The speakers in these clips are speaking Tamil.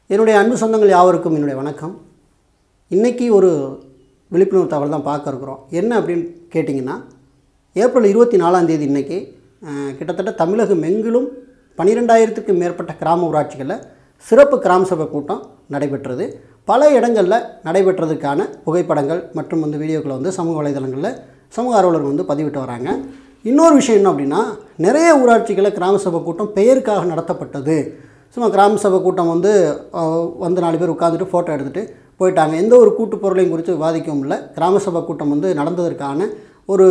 என்னுடைய அன்பு சொந்தங்கள் யாவருக்கும் என்னுடைய வணக்கம் இன்றைக்கி ஒரு விழிப்புணர்வு தகவல் தான் பார்க்க இருக்கிறோம் என்ன அப்படின்னு கேட்டிங்கன்னா ஏப்ரல் இருபத்தி நாலாம் தேதி இன்றைக்கி கிட்டத்தட்ட தமிழகம் எங்கிலும் பன்னிரெண்டாயிரத்துக்கு மேற்பட்ட கிராம ஊராட்சிகளில் சிறப்பு கிராம சபை கூட்டம் நடைபெற்றது பல இடங்களில் நடைபெற்றதுக்கான புகைப்படங்கள் மற்றும் வந்து வீடியோக்களை வந்து சமூக வலைதளங்களில் சமூக ஆர்வலர்கள் வந்து பதிவிட்டு வராங்க இன்னொரு விஷயம் என்ன அப்படின்னா நிறைய ஊராட்சிகளில் கிராம சபை கூட்டம் பெயருக்காக நடத்தப்பட்டது சும்மா கிராம சபை கூட்டம் வந்து அஹ், வந்து நாலு பேர் உட்காந்துட்டு ஃபோட்டோ எடுத்துகிட்டு போயிட்டாங்க எந்த ஒரு கூட்டு பொருளையும் குறித்து விவாதிக்கவும் இல்லை கிராம சபை கூட்டம் வந்து நடந்ததற்கான ஒரு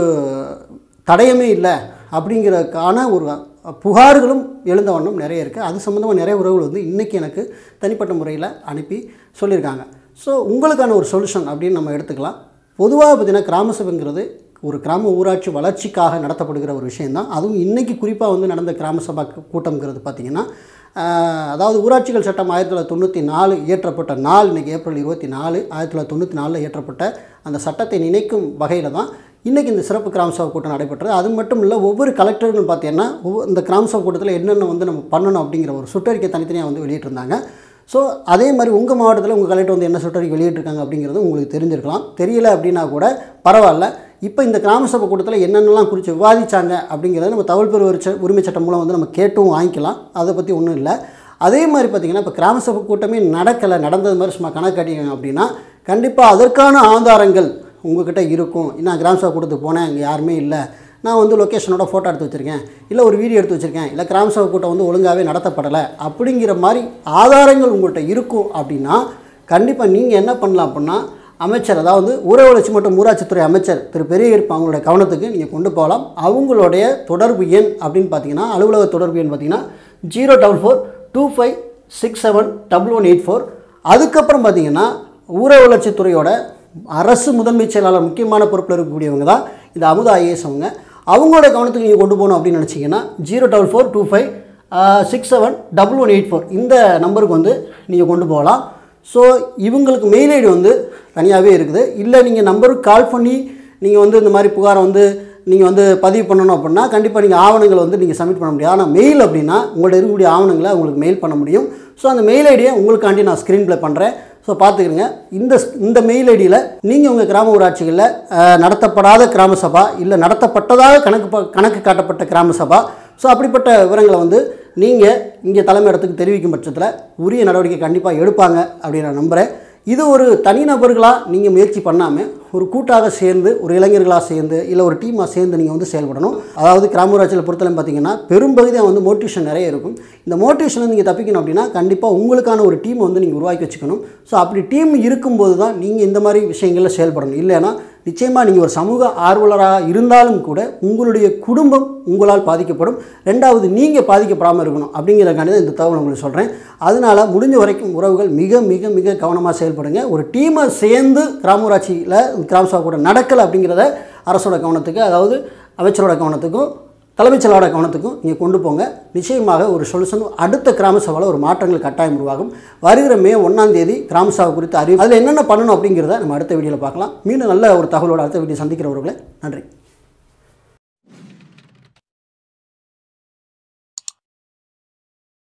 தடயமே இல்லை அப்படிங்கிறதுக்கான ஒரு புகார்களும் எழுந்த வண்ணம் நிறைய இருக்குது அது சம்மந்தமாக நிறைய உறவுகள் வந்து இன்றைக்கி எனக்கு தனிப்பட்ட முறையில் அனுப்பி சொல்லியிருக்காங்க ஸோ உங்களுக்கான ஒரு சொல்யூஷன் அப்படின்னு நம்ம எடுத்துக்கலாம் பொதுவாக பார்த்தீங்கன்னா கிராம சபைங்கிறது ஒரு கிராம ஊராட்சி வளர்ச்சிக்காக நடத்தப்படுகிற ஒரு விஷயந்தான் அதுவும் இன்றைக்கி குறிப்பாக வந்து நடந்த கிராம சபா கூட்டம்ங்கிறது பார்த்திங்கன்னா ஆஹ், அதாவது ஊராட்சிகள் சட்டம் ஆயிரத்தி தொள்ளாயிரத்தி தொண்ணூற்றி நாலு இயற்றப்பட்ட நாள் இன்றைக்கி ஏப்ரல் இருபத்தி நாலு ஆயிரத்தி தொள்ளாயிரத்தி தொண்ணூற்றி நாலில் இயற்றப்பட்ட அந்த சட்டத்தை நினைக்கும் வகையில் தான் இன்றைக்கி இந்த சிறப்பு கிராம சபை கூட்டம் நடைபெற்றது அது மட்டும் இல்லை ஒவ்வொரு கலெக்டர்களும் பார்த்தீங்கன்னா ஒவ்வொரு இந்த கிராம சபை கூட்டத்தில் என்னென்ன வந்து நம்ம பண்ணணும் அப்படிங்கிற ஒரு சுற்றறிக்கை தனித்தனியாக வந்து வெளியிட்டிருந்தாங்க ஸோ அதே மாதிரி உங்கள் மாவட்டத்தில் உங்கள் கலெக்டர் வந்து என்ன சுற்றறிக்கை வெளியிட்டிருக்காங்க அப்படிங்கிறது உங்களுக்கு தெரிஞ்சிருக்கலாம் தெரியல அப்படின்னா கூட பரவாயில்ல இப்போ இந்த கிராம சபை கூட்டத்தில் என்னென்னலாம் குறித்து விவாதிச்சாங்க அப்படிங்கிறத நம்ம தகவல் பெறு உரிச்ச உரிமை சட்டம் மூலம் வந்து நம்ம கேட்டும் வாங்கிக்கலாம் அதை பற்றி ஒன்றும் இல்லை அதே மாதிரி பார்த்திங்கன்னா இப்போ கிராம சபை கூட்டமே நடக்கலை நடந்தது மாதிரி சும்மா கணக்கு காட்டிங்க அப்படின்னா கண்டிப்பாக அதற்கான ஆதாரங்கள் உங்ககிட்ட இருக்கும் நான் கிராம சபை கூட்டத்துக்கு போனேன் அங்கே யாருமே இல்லை நான் வந்து லொக்கேஷனோட ஃபோட்டோ எடுத்து வச்சுருக்கேன் இல்லை ஒரு வீடியோ எடுத்து வச்சுருக்கேன் இல்லை கிராம சபை கூட்டம் வந்து ஒழுங்காகவே நடத்தப்படலை அப்படிங்கிற மாதிரி ஆதாரங்கள் உங்கள்கிட்ட இருக்கும் அப்படின்னா கண்டிப்பாக நீங்கள் என்ன பண்ணலாம் அப்படின்னா அமைச்சர் அதாவது ஊரக வளர்ச்சி மற்றும் ஊராட்சித்துறை அமைச்சர் திரு பெரியகருப்பு அவங்களுடைய கவனத்துக்கு நீங்கள் கொண்டு போகலாம் அவங்களுடைய தொடர்பு எண் அப்படின்னு பார்த்தீங்கன்னா அலுவலக தொடர்பு எண் பார்த்தீங்கன்னா zero double four two five six seven double one eight four அதுக்கப்புறம் பார்த்தீங்கன்னா ஊரக வளர்ச்சித்துறையோட அரசு முதன்மைச் செயலாளர் முக்கியமான பொறுப்பில் இருக்கக்கூடியவங்க தான் இந்த அமுதா ஐஏஎஸ் அவங்க அவங்களோட கவனத்துக்கு நீங்கள் கொண்டு போகணும் அப்படின்னு நினச்சிங்கன்னா zero double four two five six seven double one eight four இந்த நம்பருக்கு வந்து நீங்கள் கொண்டு போகலாம் ஸோ இவங்களுக்கு மெயில் ஐடி வந்து தனியாகவே இருக்குது இல்லை நீங்கள் நம்பருக்கு கால் பண்ணி நீங்கள் வந்து இந்த மாதிரி புகாரை வந்து நீங்கள் வந்து பதிவு பண்ணணும் அப்படின்னா கண்டிப்பாக நீங்கள் ஆவணங்களை வந்து நீங்கள் சப்மிட் பண்ண முடியும் ஆனால் மெயில் அப்படின்னா உங்கள்ட்ட இருக்கக்கூடிய ஆவணங்களை உங்களுக்கு மெயில் பண்ண முடியும் ஸோ அந்த மெயில் ஐடியை உங்களுக்காண்டி நான் ஸ்க்ரீன் ப்ளே பண்ணுறேன் ஸோ பார்த்துக்கிறங்க இந்த இந்த மெயில் ஐடியில் நீங்கள் உங்கள் கிராம ஊராட்சிகளில் அஹ், நடத்தப்படாத கிராம சபா இல்லை நடத்தப்பட்டதாக கணக்கு ப- கணக்கு காட்டப்பட்ட கிராம சபா ஸோ அப்படிப்பட்ட விவரங்களை வந்து நீங்கள் இங்கே தலைமையிடத்துக்கு தெரிவிக்கும் பட்சத்தில் உரிய நடவடிக்கை கண்டிப்பாக எடுப்பாங்க அப்படின்னு நான் நம்புகிறேன் இது ஒரு தனிநபர்களாக நீங்கள் முயற்சி பண்ணாமல் ஒரு கூட்டாக சேர்ந்து ஒரு இளைஞர்களாக சேர்ந்து இல்லை ஒரு டீமாக சேர்ந்து நீங்கள் வந்து செயல்படணும் அதாவது கிராம ஊராட்சியில் பொறுத்தவரை பார்த்தீங்கன்னா பெரும்பகுதியாக வந்து மோட்டிவேஷன் நிறைய இருக்கும் இந்த மோட்டிவேஷனை நீங்கள் தப்பிக்கணும் அப்படின்னா கண்டிப்பாக உங்களுக்கான ஒரு டீமை வந்து நீங்கள் உருவாக்கி வச்சுக்கணும் ஸோ அப்படி டீம் இருக்கும்போது தான் நீங்கள் இந்த மாதிரி விஷயங்களில் செயல்படணும் இல்லைன்னா நிச்சயமாக நீங்கள் ஒரு சமூக ஆர்வலராக இருந்தாலும் கூட உங்களுடைய குடும்பம் உங்களால் பாதிக்கப்படும் ரெண்டாவது நீங்கள் பாதிக்கப்படாமல் இருக்கணும் அப்படிங்கிறக்காண்டி தான் இந்த தகவல் உங்களுக்கு சொல்கிறேன் அதனால் முடிஞ்ச வரைக்கும் உறவுகள் மிக மிக மிக கவனமாக செயல்படுங்க ஒரு டீமை சேர்ந்து கிராம ஊராட்சியில் கிராம சபை கூட நடக்கலை அப்படிங்கிறத அரசோட கவனத்துக்கு அதாவது அமைச்சரோட கவனத்துக்கும் தலைமைச் செயலாளர் கவனத்துக்கும் நீங்கள் கொண்டு போங்க நிச்சயமாக ஒரு சொல்யூஷன் அடுத்த கிராம சபையில் ஒரு மாற்றங்கள் கட்டாயம் உருவாகும் வருகிற மே ஒன்றாம் தேதி கிராம சபை குறித்து அறிவு அதில் என்னென்ன பண்ணணும் அப்படிங்கிறத நம்ம அடுத்த வீடியோவில் பார்க்கலாம் மீண்டும் நல்ல ஒரு தகவலோட அடுத்த வீடியோ சந்திக்கிறவர்களை நன்றி